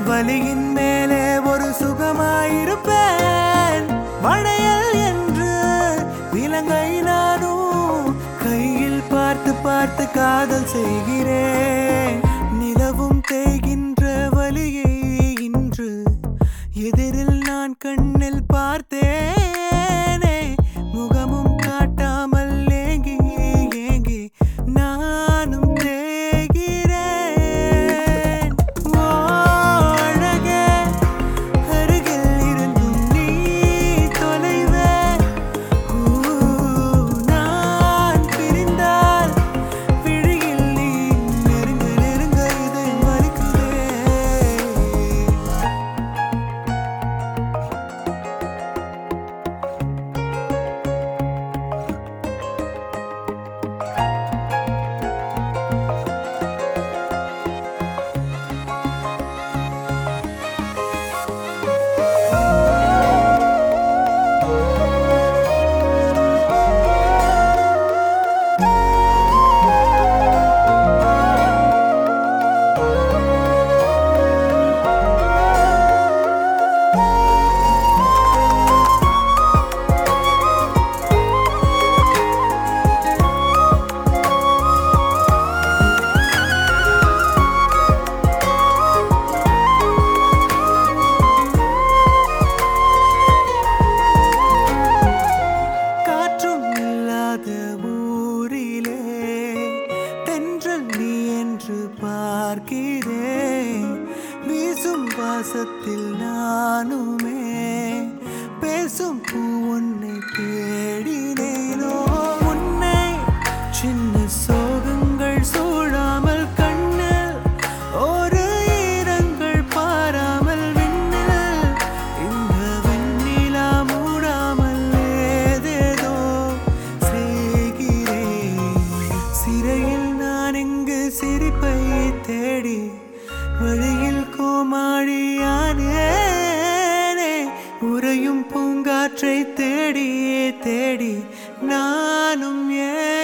வலியின் மேலே ஒரு சுகமாயிருப்பேன் வளையல் என்று விலங்கை நானும் கையில் பார்த்து பார்த்து காதல் செய்கிறேன் நிலவும் தேய்கின்ற வலியை இன்று எதிரில் நான் கண்ணில் பார்த்தேனே முகமும் காட்டாமல் ஏங்கி ஏங்கி நானும் தேய்கிறேன் ஓ அழகே அருகில் இருந்தும் நீ தொலைவே ஊ, நான் பிரிந்தால் விழியில் நீ நெருங்க நெருங்க இதை மறுக்கிறேன் காற்றும் இல்லாத ஊரிலே தென்றல் நீ என்று பார்க்கிறேன் வீசும் வாசத்தில் நானுமே பேசும் பூ உன்னை தேடினேனோ உன்னை சின்ன சோகங்கள் சூழாமல் கண்ணில் ஒரு ஈரங்கள் பாராமல் விண்ணில் இந்த வெண்ணிலா மூடாமல் ஏதேதோ செய்கிறேன் சிறையில் நான் இங்கு சிரிப்பை தேடி வழியில் கோமாளியானேனே உறையும் பூங்காற்றை தேடி தேடி நானும் ஏன்